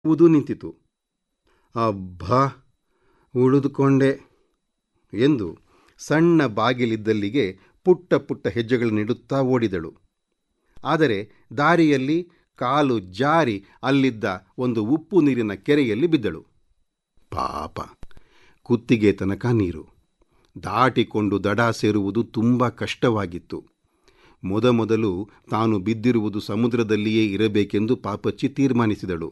ಉದು ನಿಂತಿತು ಅಬ್ಬಾ ಉಳಿದುಕೊಂಡೆ ಎಂದು ಸಣ್ಣ ಬಾಗಿಲಿದ್ದಲ್ಲಿಗೆ ಪುಟ್ಟ ಪುಟ್ಟ ಹೆಜ್ಜೆಗಳನ್ನಿಡುತ್ತಾ ಓಡಿದಳು ಆದರೆ ದಾರಿಯಲ್ಲಿ ಕಾಲು ಜಾರಿ ಅಲ್ಲಿದ್ದ ಒಂದು ಉಪ್ಪು ನೀರಿನ ಕೆರೆಯಲ್ಲಿ ಬಿದ್ದಳು ಪಾಪ ಕುತ್ತಿಗೆ ತನಕ ನೀರು ದಾಟಿಕೊಂಡು ದಡ ಸೇರುವುದು ತುಂಬ ಕಷ್ಟವಾಗಿತ್ತು ಮೊದಮೊದಲು ತಾನು ಬಿದ್ದಿರುವುದು ಸಮುದ್ರದಲ್ಲಿಯೇ ಇರಬೇಕೆಂದು ಪಾಪಚ್ಚಿ ತೀರ್ಮಾನಿಸಿದಳು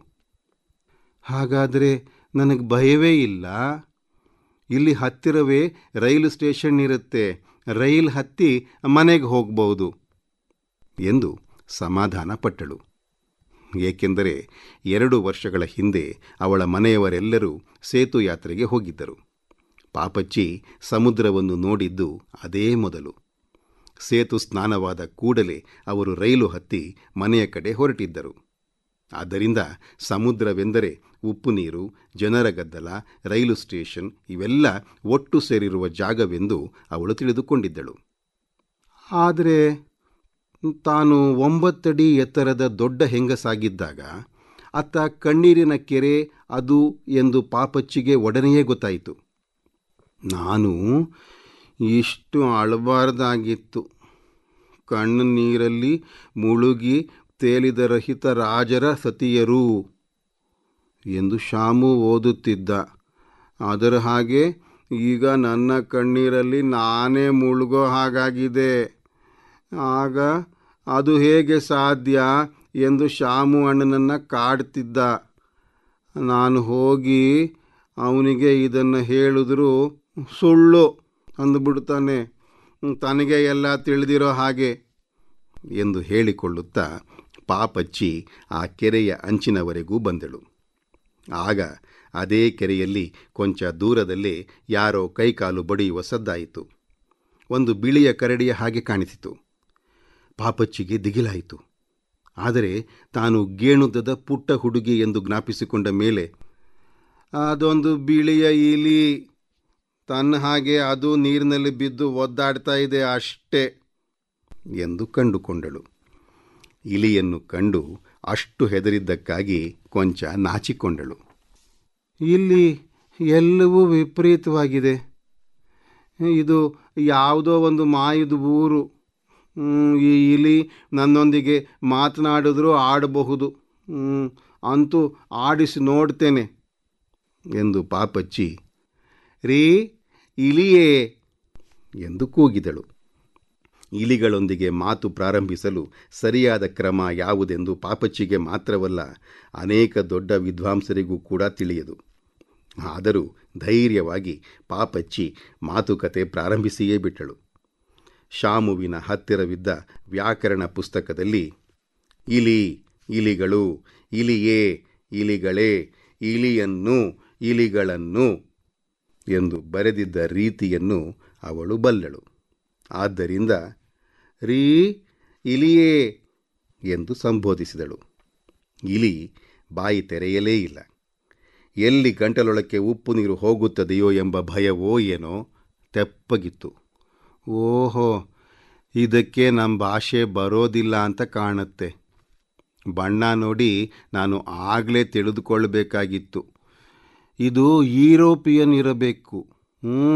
ಹಾಗಾದರೆ ನನಗೆ ಭಯವೇ ಇಲ್ಲ ಇಲ್ಲಿ ಹತ್ತಿರವೇ ರೈಲು ಸ್ಟೇಷನ್ ಇರುತ್ತೆ ರೈಲ್ ಹತ್ತಿ ಮನೆಗೆ ಹೋಗ್ಬೋದು ಎಂದು ಸಮಾಧಾನ ಪಟ್ಟಳು ಏಕೆಂದರೆ ಎರಡು ವರ್ಷಗಳ ಹಿಂದೆ ಅವಳ ಮನೆಯವರೆಲ್ಲರೂ ಸೇತು ಯಾತ್ರೆಗೆ ಹೋಗಿದ್ದರು ಪಾಪಚ್ಚಿ ಸಮುದ್ರವನ್ನು ನೋಡಿದ್ದು ಅದೇ ಮೊದಲು ಸೇತು ಸ್ನಾನವಾದ ಕೂಡಲೇ ಅವರು ರೈಲು ಹತ್ತಿ ಮನೆಯ ಕಡೆ ಹೊರಟಿದ್ದರು ಆದ್ದರಿಂದ ಸಮುದ್ರವೆಂದರೆ ಉಪ್ಪು ನೀರು ಜನರ ಗದ್ದಲ ರೈಲು ಸ್ಟೇಷನ್ ಇವೆಲ್ಲ ಒಟ್ಟು ಸೇರಿರುವ ಜಾಗವೆಂದು ಅವಳು ತಿಳಿದುಕೊಂಡಿದ್ದಳು ಆದರೆ ತಾನು ಒಂಬತ್ತಡಿ ಎತ್ತರದ ದೊಡ್ಡ ಹೆಂಗಸಾಗಿದ್ದಾಗ ಅತ್ತ ಕಣ್ಣೀರಿನ ಕೆರೆ ಅದು ಎಂದು ಪಾಪಚ್ಚಿಗೆ ಒಡನೆಯೇ ಗೊತ್ತಾಯಿತು ನಾನು ಇಷ್ಟು ಅಳಬಾರ್ದಾಗಿತ್ತು ಕಣ್ಣು ನೀರಲ್ಲಿ ಮುಳುಗಿ ತೇಲಿದ ರಹಿತ ರಾಜರ ಸತಿಯರು ಎಂದು ಶಾಮು ಓದುತ್ತಿದ್ದ ಅದರ ಹಾಗೆ ಈಗ ನನ್ನ ಕಣ್ಣೀರಲ್ಲಿ ನಾನೇ ಮುಳುಗೋ ಹಾಗಾಗಿದೆ ಆಗ ಅದು ಹೇಗೆ ಸಾಧ್ಯ ಎಂದು ಶಾಮು ಅಣ್ಣನನ್ನು ಕಾಡ್ತಿದ್ದ ನಾನು ಹೋಗಿ ಅವನಿಗೆ ಇದನ್ನು ಹೇಳಿದ್ರು ಸುಳ್ಳು ಅಂದುಬಿಡ್ತಾನೆ ತನಗೆ ಎಲ್ಲ ತಿಳಿದಿರೋ ಹಾಗೆ ಎಂದು ಹೇಳಿಕೊಳ್ಳುತ್ತಾ ಪಾಪಚ್ಚಿ ಆ ಕೆರೆಯ ಅಂಚಿನವರೆಗೂ ಬಂದಳು ಆಗ ಅದೇ ಕೆರೆಯಲ್ಲಿ ಕೊಂಚ ದೂರದಲ್ಲೇ ಯಾರೋ ಕೈಕಾಲು ಬಡಿಯುವ ಸದ್ದಾಯಿತು ಒಂದು ಬಿಳಿಯ ಕರಡಿಯ ಹಾಗೆ ಕಾಣಿಸಿತು ಪಾಪಚ್ಚಿಗೆ ದಿಗಿಲಾಯಿತು ಆದರೆ ತಾನು ಗೇಣುದ್ದದ ಪುಟ್ಟ ಹುಡುಗಿ ಎಂದು ಜ್ಞಾಪಿಸಿಕೊಂಡ ಮೇಲೆ ಅದೊಂದು ಬಿಳಿಯ ಇಲಿ ತನ್ನ ಹಾಗೆ ಅದು ನೀರಿನಲ್ಲಿ ಬಿದ್ದು ಒದ್ದಾಡ್ತಾ ಇದೆ ಅಷ್ಟೇ ಎಂದು ಕಂಡುಕೊಂಡಳು ಇಲಿಯನ್ನು ಕಂಡು ಅಷ್ಟು ಹೆದರಿದ್ದಕ್ಕಾಗಿ ಕೊಂಚ ನಾಚಿಕೊಂಡಳು ಇಲ್ಲಿ ಎಲ್ಲವೂ ವಿಪರೀತವಾಗಿದೆ ಇದು ಯಾವುದೋ ಒಂದು ಮಾಯದ ಊರು ಈ ಇಲಿ ನನ್ನೊಂದಿಗೆ ಮಾತನಾಡಿದ್ರೂ ಆಡಬಹುದು ಅಂತೂ ಆಡಿಸಿ ನೋಡ್ತೇನೆ ಎಂದು ಪಾಪಚ್ಚಿ ರೀ ಇಲಿಯೇ ಎಂದು ಕೂಗಿದಳು ಇಲಿಗಳೊಂದಿಗೆ ಮಾತು ಪ್ರಾರಂಭಿಸಲು ಸರಿಯಾದ ಕ್ರಮ ಯಾವುದೆಂದು ಪಾಪಚ್ಚಿಗೆ ಮಾತ್ರವಲ್ಲ ಅನೇಕ ದೊಡ್ಡ ವಿದ್ವಾಂಸರಿಗೂ ಕೂಡ ತಿಳಿಯದು ಆದರೂ ಧೈರ್ಯವಾಗಿ ಪಾಪಚ್ಚಿ ಮಾತುಕತೆ ಪ್ರಾರಂಭಿಸಿಯೇ ಬಿಟ್ಟಳು ಶಾಮುವಿನ ಹತ್ತಿರವಿದ್ದ ವ್ಯಾಕರಣ ಪುಸ್ತಕದಲ್ಲಿ ಇಲಿ ಇಲಿಗಳು ಇಲಿಯೇ ಇಲಿಗಳೇ ಇಲಿಯನ್ನು ಇಲಿಗಳನ್ನು ಎಂದು ಬರೆದಿದ್ದ ರೀತಿಯನ್ನು ಅವಳು ಬಲ್ಲಳು ಆದ್ದರಿಂದ ರೀ ಇಲಿಯೇ ಎಂದು ಸಂಬೋಧಿಸಿದಳು ಇಲಿ ಬಾಯಿ ತೆರೆಯಲೇ ಇಲ್ಲ ಎಲ್ಲಿ ಗಂಟಲೊಳಕ್ಕೆ ಉಪ್ಪು ನೀರು ಹೋಗುತ್ತದೆಯೋ ಎಂಬ ಭಯವೋ ಏನೋ ತೆಪ್ಪಗಿತ್ತು ಓಹೋ ಇದಕ್ಕೆ ನಮ್ಮ ಭಾಷೆ ಬರೋದಿಲ್ಲ ಅಂತ ಕಾಣುತ್ತೆ ಬಣ್ಣ ನೋಡಿ ನಾನು ಆಗಲೇ ತಿಳಿದುಕೊಳ್ಳಬೇಕಾಗಿತ್ತು ಇದು ಯುರೋಪಿಯನ್ ಇರಬೇಕು ಹ್ಞೂ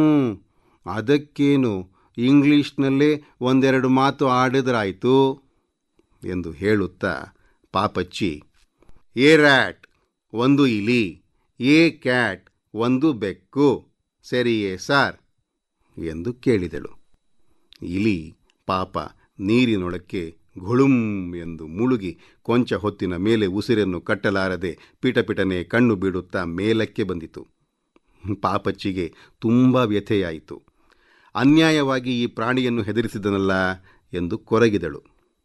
ಅದಕ್ಕೇನು ಇಂಗ್ಲೀಷ್ನಲ್ಲೇ ಒಂದೆರಡು ಮಾತು ಆಡಿದ್ರಾಯ್ತು ಎಂದು ಹೇಳುತ್ತಾ ಪಾಪಚ್ಚಿ ಎ ರ್ಯಾಟ್ ಒಂದು ಇಲಿ ಎ ಕ್ಯಾಟ್ ಒಂದು ಬೆಕ್ಕು ಸರಿಯೇ ಸಾರ್ ಎಂದು ಕೇಳಿದಳು ಇಲಿ ಪಾಪ ನೀರಿನೊಳಕ್ಕೆ ಘುಳುಂ ಎಂದು ಮುಳುಗಿ ಕೊಂಚ ಹೊತ್ತಿನ ಮೇಲೆ ಉಸಿರನ್ನು ಕಟ್ಟಲಾರದೆ ಪಿಟಪಿಟನೆ ಕಣ್ಣು ಬಿಡುತ್ತಾ ಮೇಲಕ್ಕೆ ಬಂದಿತು ಪಾಪಚ್ಚಿಗೆ ತುಂಬ ವ್ಯಥೆಯಾಯಿತು ಅನ್ಯಾಯವಾಗಿ ಈ ಪ್ರಾಣಿಯನ್ನು ಹೆದರಿಸಿದನಲ್ಲ ಎಂದು ಕೊರಗಿದಳು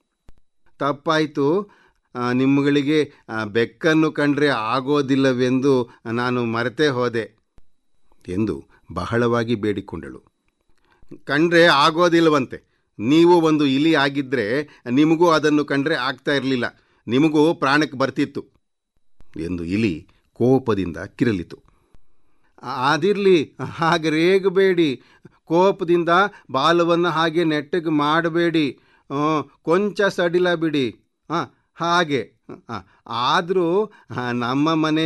ತಪ್ಪಾಯಿತು ನಿಮ್ಮಗಳಿಗೆ ಬೆಕ್ಕನ್ನು ಕಂಡ್ರೆ ಆಗೋದಿಲ್ಲವೆಂದು ನಾನು ಮರೆತೇ ಹೋದೆ ಎಂದು ಬಹಳವಾಗಿ ಬೇಡಿಕೊಂಡಳು ಕಂಡ್ರೆ ಆಗೋದಿಲ್ಲವಂತೆ ನೀವು ಒಂದು ಇಲಿ ಆಗಿದ್ದರೆ ನಿಮಗೂ ಅದನ್ನು ಕಂಡ್ರೆ ಆಗ್ತಾ ಇರಲಿಲ್ಲ ನಿಮಗೂ ಪ್ರಾಣಕ್ಕೆ ಬರ್ತಿತ್ತು ಎಂದು ಇಲಿ ಕೋಪದಿಂದ ಕಿರಲಿತು ಅದಿರಲಿ ಹಾಗೆ ರೇಗಬೇಡಿ ಕೋಪದಿಂದ ಬಾಲವನ್ನು ಹಾಗೆ ನೆಟ್ಟಗೆ ಮಾಡಬೇಡಿ ಕೊಂಚ ಸಡಿಲ ಬಿಡಿ ಹಾಂ ಹಾಗೆ ಆದರೂ ನಮ್ಮ ಮನೆ